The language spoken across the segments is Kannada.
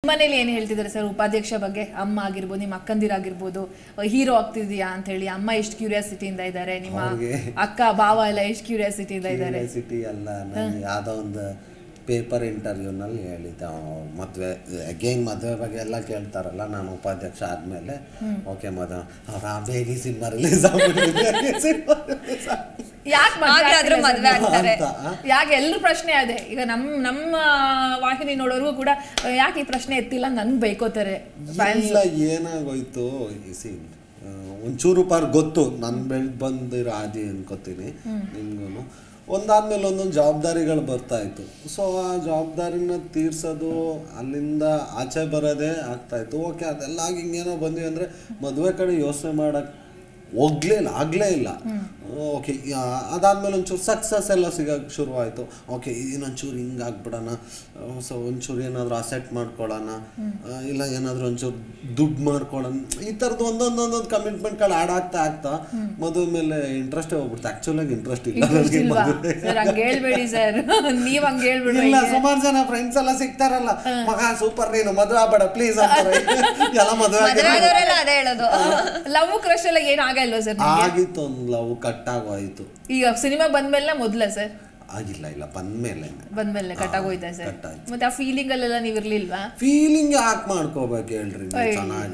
ಮನೇಲಿ ಏನು ಹೇಳ್ತಿದ್ದಾರೆ ಸರ್ ಉಪಾಧ್ಯಕ್ಷ ಬಗ್ಗೆ ಅಮ್ಮ ಆಗಿರ್ಬೋದು ನಿಮ್ಮ ಅಕ್ಕಂದಿರಾಗಿರ್ಬೋದು ಹೀರೋ ಆಗ್ತಿದ್ಯಾ ಅಂತ ಹೇಳಿ ಅಮ್ಮ ಎಷ್ಟು ಕ್ಯೂರಿಯಾಸಿಟಿಯಿಂದ ಇದ್ದಾರೆ ನಿಮ್ಮ ಅವ್ರಿಗೆ- ಅಕ್ಕ ಭಾವ ಎಲ್ಲ ಎಷ್ಟು ಕ್ಯೂರಿಯಾಸಿಟಿಯಿಂದ ಇದ್ದಾರೆ ಯೂನಿವರ್ಸಿಟಿ ಅಲ್ಲ ನಾನು ಯಾವುದೋ ಒಂದು ಪೇಪರ್ ಇಂಟರ್ವ್ಯೂನಲ್ಲಿ ಹೇಳಿದ್ದೆ ಅವ್ರು ಮದುವೆ ಅಗೇನ್ ಮದುವೆ ಬಗ್ಗೆ ಎಲ್ಲ ಕೇಳ್ತಾರಲ್ಲ ನಾನು ಉಪಾಧ್ಯಕ್ಷ ಆದಮೇಲೆ ಓಕೆ ಮದುವೆ ಅವ್ರು ಆ ಬೇಗ ಸಿನಿಮಾ ರಿಲೀಸ್ ಯಾಕೆ ಆಗ್ಲಾದ್ರೂ ಮದ್ವೆ ಆಗ್ತಾರೆ ಅಂತ ಆ? ಯಾಕೆ ಎಲ್ರ ಪ್ರಶ್ನೆ ಅದೇ ಈಗ ನಮ್ಮ ನಮ್ಮ ವಾಹಿನಿ ನೋಡೋರ್ಗೂ ಕೂಡ ಅಹ್, ಯಾಕೆ ಈ ಪ್ರಶ್ನೆ ಎತ್ತಿಲ್ಲ ನನ್ಗೆ ಬೈಕೋತಾರೆ ಫ್ಯಾನ್ಸ್ ಇಲ್ಲ ಏನಾಗೋಯ್ತು ಸಿ ಒಂಚೂರು ಪಾರ್ ಗೊತ್ತು ನಾನು ಬೆಳೆದು ಬಂದಿರೋ ಆದಿ ಅನ್ಕೋತೀನಿ ನಿಮ್ಗೂ ಒಂದಾದ್ಮೇಲೆ ಒಂದೊಂದು ಜವಾಬ್ದಾರಿಗಳು ಬರ್ತಾ ಇತ್ತು ಸೊ ಆ ಜವಾಬ್ದಾರಿನ ತೀರ್ಸೋದು ಅಲ್ಲಿಂದ ಆಚೆ ಬರೋದೇ ಆಗ್ತಾ ಇತ್ತು ಓಕೆ ಅದೆಲ್ಲ ಆಗಿ ಹಿಂಗೇನೋ ಬಂದ್ವಿ ಅಂದರೆ ಮದುವೆ ಕಡೆ ಯೋಚನೆ ಮಾಡಕ್ ಹೋಗ್ಲೇ ಇಲ್ಲ ಆಗಲೇ ಇಲ್ಲ ಓಕೆ ಅದಾದ್ಮೇಲೆ ಒಂಚೂರು ಸಕ್ಸಸ್ ಎಲ್ಲ ಸಿಗಕ್ಕೆ ಶುರುವಾಯಿತು ಓಕೆ ಇನ್ನೊಂಚೂರು ಹಿಂಗೆ ಆಗ್ಬಿಡೋಣ ಸೊ ಒಂಚೂರು ಏನಾದರೂ ಅಸೆಟ್ ಮಾಡ್ಕೊಳ್ಳೋಣ ಆ, ಇಲ್ಲ ಏನಾದರೂ ಒಂಚೂರು ದುಡ್ಡು ಮಾಡ್ಕೊಳ್ಳೋಣ ಈ ಥರದ್ದು ಒಂದೊಂದು ಒಂದೊಂದು ಕಮಿಟ್ಮೆಂಟ್ಗಳು ಆಡ್ ಆಗ್ತಾ ಆಗ್ತಾ ಮದುವೆ ಮೇಲೆ ಇಂಟ್ರೆಸ್ಟೇ ಹೋಗ್ಬಿಡ್ತು ಆ್ಯಕ್ಚುಲಾಗಿ ಇಂಟ್ರೆಸ್ಟ್ ಇಲ್ಲ ಇಂಟ್ರೆಸ್ಟ್ ನನಗೆ ಇಲ್ವಾ ಮದುವೆ ಸರ್ ಹಂಗೆ ಹೇಳ್ಬೇಡಿ ಸರ್ ನೀವ್ ಹಂಗೆ ಹೇಳ್ಬಿಡ್ರಿ ಇಲ್ಲ ಸುಮಾರು ಜನ ಫ್ರೆಂಡ್ಸ್ ಎಲ್ಲ ಸಿಗ್ತಾರಲ್ಲ ಮಗ ಸೂಪರ್ ನೀನು ಮದುವೆ ಆಗ್ಬೇಡ ಪ್ಲೀಸ್ ಅಂತಾರೆ ಎಲ್ಲ ಮದುವೆ ಮದುವೆ ಆಗಿರೋ ಆದವರೆಲ್ಲ ಅದೇ ಹೇಳೋದು ಲವ್ ಕ್ರಶ್ ಎಲ್ಲ ಏನ್ ಆಗಲ್ವಾ ಸರ್ ಆಗಿತ್ತು ಒಂದು ಲವ್ ಕಟ್ ಆಗೋಯ್ತು ಈಗ ಸಿನಿಮಾ ಬಂದ್ಮೇಲೆ ಮೊದ್ಲ ಸರ್ ಆಗಿಲ್ಲ ಇಲ್ಲ ಬಂದ್ಮೇಲೆ ಬಂದ್ಮೇಲೆ ಕಟ್ಟಾಗೋಯ್ತಾ ಸರ್ cut ಆಯ್ತು. ಮತ್ತೆ ಆ ಫೀಲಿಂಗ್ ಅಲ್ಲೆಲ್ಲ ನೀವ್ ಇರ್ಲಿಲ್ವಾ ಫೀಲಿಂಗ್ ಯಾಕೆ ಮಾಡ್ಕೋಬೇಕು ಹೇಳ್ರಿ ನೀವು ಚೆನ್ನಾಗಿ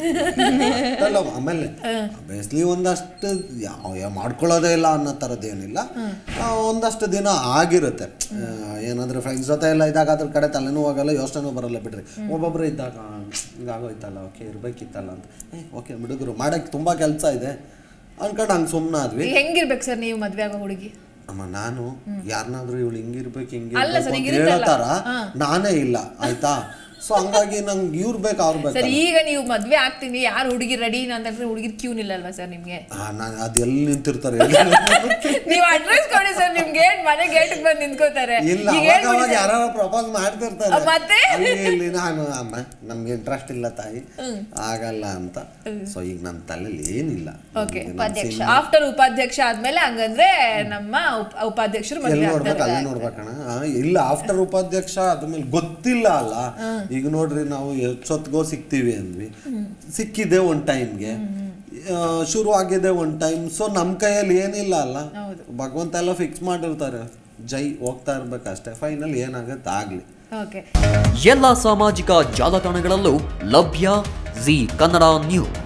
ಹೇಳೋದು ಆಮೇಲೆ ಬೇಸ್ಲಿ ಒಂದಷ್ಟು ಯಾವ ಯಾವ ಮಾಡ್ಕೊಳ್ಳೋದೇ ಇಲ್ಲ ಅನ್ನೋ ಥರದ್ದು ಏನಿಲ್ಲ ಆ, ಒಂದಷ್ಟು ದಿನ ಆಗಿರುತ್ತೆ ಆ, ಏನಾದ್ರೆ ಫ್ರೆಂಡ್ಸ್ ಜೊತೆ ಎಲ್ಲ ಇದ್ದಾಗ ಅದ್ರ ಕಡೆ ತಲೆನೂ ಹೋಗಲ್ಲ ಯೋಚನೆನೂ ಬರಲ್ಲ ಬಿಡ್ರಿ ಒಬ್ಬೊಬ್ರು ಇದ್ದಾಗ ಆ, ಹಿಂಗಾಗೋಯ್ತಲ್ಲ ಓಕೆ ಇರ್ಬೇಕಿತ್ತಲ್ಲ ಅಂತ ಏ ಓಕೆ ಹುಡುಗರು ಮಾಡಕ್ಕೆ ತುಂಬ ಕೆಲಸ ಇದೆ ಅನ್ಕೊಂಡು ಹಂಗೆ ಸುಮ್ಮನಾದ್ವಿ ಈಗ ಹೆಂಗಿರ್ಬೇಕು ಸರ್ ನೀವು ಮದ್ವೆ ಆಗೋ ಹುಡುಗಿ ಅಮ್ಮ ನಾನು ಯಾರನ್ನಾದ್ರೂ ಇವಳು ಹಿಂಗಿರ್ಬೇಕು ಅಲ್ಲ sir, ಹಿಂಗಿರ್ಬೇಕು ಈಗ ಅಂತ ಇರುತ್ತಲ್ಲ. ಹೇಳತ್ತಾರ ನಾನೇ ಇಲ್ಲ ಆಯ್ತಾ ಸೊ ಹಂಗಾಗಿ ನಂಗೆ ಇವ್ರು ಬೇಕು ಅವ್ರು ಸರ್ ಬೇಕು ಈಗ ನೀವು ಮದ್ವೆ ಆಗ್ತೀನಿ ಯಾರು ಹುಡುಗಿ ರೆಡಿ ಅಂತಂದ್ರೆ ಹುಡುಗಿರ್ ಕ್ಯೂ ನಿಲ್ಲಲ್ವಾ ಸರ್ ನಿಮ್ಗೆ ನಾನು ಅದು ಎಲ್ಲಿ ನಿಂತಿರ್ತಾರೆ ಹೇಳಿ? ನೀವು ಅಡ್ರೆಸ್ ಕೊಡಿ ಸರ್ ನಿಮ್ ಗೇಟ್ ಮನೆ ಗೇಟ್ ಬಂದು ನಿಂತ್ಕೋತಾರೆ ಇಲ್ಲ ಈಗ ಅವಾಗ ಹೇಳ್ಬಿಡಿ ಅವಾಗ sir. ಯಾರು ಪ್ರಪೋಸ್ ಮಾಡ್ತಿರ್ತಾರೆ ಅಹ್, ಮತ್ತೆ? ಅಲ್ಲಿ ಇಲ್ಲಿ ನಾನು ಅಮ್ಮ ನಮ್ಗೆ ಇಂಟ್ರೆಸ್ಟ್ ಇಲ್ಲ ತಾಯಿ ಆಗಲ್ಲ ಅಂತ ಸೊ ಈಗ ನನ್ನ ತಲೆಯಲ್ಲಿ ಏನಿಲ್ಲ ಓಕೆ ನನ್ಗೆ ನನ್ ಉಪಾಧ್ಯಕ್ಷ. ಸಿನಿಮಾ ಆಫ್ಟರ್ ಉಪಾಧ್ಯಕ್ಷ ಆದ್ಮೇಲೆ ಹಂಗಂದ್ರೆ ನಮ್ಮ ಉಪ- ಉಪಾಧ್ಯಕ್ಷರು ಮದ್ವೆ ಎಲ್ಲಿ ನೋಡ್ಬೇಕು ಆಗ್ತಾರೆ ಅಲ್ಲೇ ನೋಡ್ಬೇಕಣ ಆ, ಇಲ್ಲ ಆಫ್ಟರ್ ಉಪಾಧ್ಯಕ್ಷ ಅದ್ಮೇಲೆ ಗೊತ್ತಿಲ್ಲ ಅಲ್ಲ ಈಗ ನೋಡ್ರಿ ನಾವು ಎಷ್ಟೊತ್ತಿಗೋ ಸಿಗ್ತೀವಿ ಅಂದ್ವಿ ಸಿಕ್ಕಿದೆ ಒಂದು ಟೈಮ್ಗೆ ಶುರು ಆಗಿದೆ ಒಂದು ಟೈಮ್ ಸೊ ನಮ್ಮ ಕೈಯಲ್ಲಿ ಏನಿಲ್ಲ ಅಲ್ಲ ಭಗವಂತ ಎಲ್ಲ ಫಿಕ್ಸ್ ಮಾಡಿರ್ತಾರೆ ಜೈ ಹೋಗ್ತಾ ಇರ್ಬೇಕಷ್ಟೇ ಫೈನಲ್ ಏನಾಗುತ್ತೆ ಆಗ್ಲಿ ಓಕೆ ಎಲ್ಲ ಸಾಮಾಜಿಕ ಜಾಲತಾಣಗಳಲ್ಲೂ ಲಭ್ಯ ಜಿ ಕನ್ನಡ ನ್ಯೂಸ್